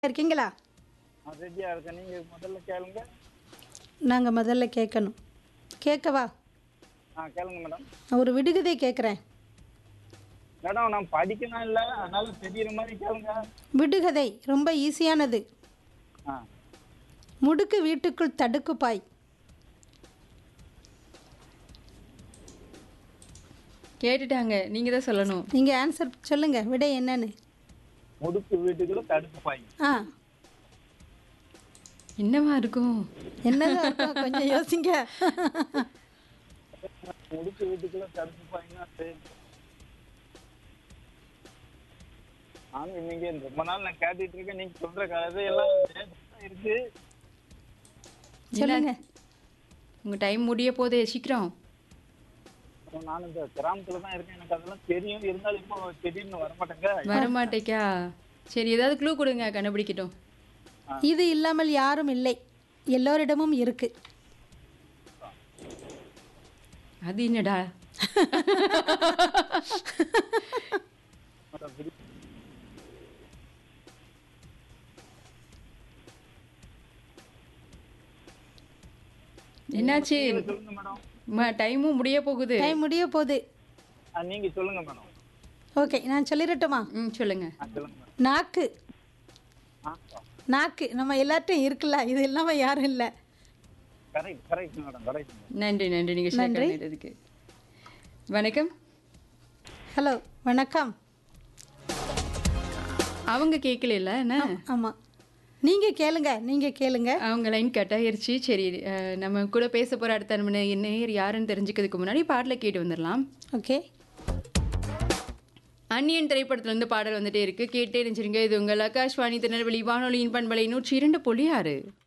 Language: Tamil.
இருக்கீங்களா நான் ரெடியா இருக்கேன் நீங்க முதல்ல கேளுங்க நாங்கள் முதல்ல கேட்கணும் கேட்கவா ஆ கேளுங்க மேடம் நான் ஒரு விடுகதை கேட்குறேன் மேடம் நான் படிக்கணும் இல்லை அதனால தெரியுற மாதிரி கேளுங்க விடுகதை ரொம்ப ஈஸியானது ஆ முடுக்கு வீட்டுக்குள் தடுக்கு பாய் கேட்டுட்டாங்க நீங்க தான் சொல்லணும் நீங்கள் ஆன்சர் சொல்லுங்கள் விடை என்னன்னு முடுக்கு வீட்டுக்குள்ள தடுப்பு பாய் ஆ என்னவா இருக்கும் என்னதான் இருக்கும் கொஞ்சம் யோசிங்க முடுக்கு வீட்டுக்குள்ள தடுப்பு பாய்னா சரி ஆமா நீங்க ரொம்ப நாள் நான் கேட்டுட்டு இருக்கேன் நீங்க சொல்ற கதை எல்லாம் வேதமா இருக்கு சொல்லுங்க உங்க டைம் முடிய போதே சீக்கிரம் அப்புறம் நான் இந்த கிராமத்துல தான் இருக்கேன் எனக்கு அதெல்லாம் தெரியும் இருந்தாலும் இப்போ திடீர்னு வரமாட்டேங்க வரமாட்டேக்கா சரி ஏதாவது க்ளூ கொடுங்க கண்டுபிடிக்கட்டும் இது இல்லாமல் யாரும் இல்லை எல்லோரிடமும் இருக்கு அது என்னடா என்னாச்சு சொல்லுங்க மேடம் டைமும் முடிய போகுது டைம் முடிய போகுது ஆ, நீங்க சொல்லுங்க மேடம் ஓகே நான் சொல்லிடட்டுமா ம் சொல்லுங்க ஆ, சொல்லுங்க மேடம் நாக்கு ஆ நாக்கு நம்ம எல்லார்ட்டும் இருக்குல்ல இது இல்லாமல் யாரும் இல்லை கரெக்ட் கரெக்ட் மேடம் கரெக்ட் நன்றி நன்றி நீங்க ஷேர் பண்ணிட்டதுக்கு வணக்கம் ஹலோ வணக்கம் அவங்க கேட்கல என்ன ஆமாம் நீங்கள் கேளுங்க நீங்கள் கேளுங்க அவங்க லைன் கட் ஆயிருச்சு சரி அஹ், நம்ம கூட பேச போற அடுத்த நம்ம நேர் யாருன்னு தெரிஞ்சுக்கிறதுக்கு முன்னாடி பாடல கேட்டு வந்துடலாம் ஓகே அந்நியன் திரைப்படத்துல இருந்து பாடல் வந்துட்டே இருக்கு கேட்டே நினைச்சிருங்க இது உங்கள் ஆகாஷ்வாணி திருநெல்வேலி வானொலியின் பண்பலை நூற்றி இரண்டு புள்ளி ஆறு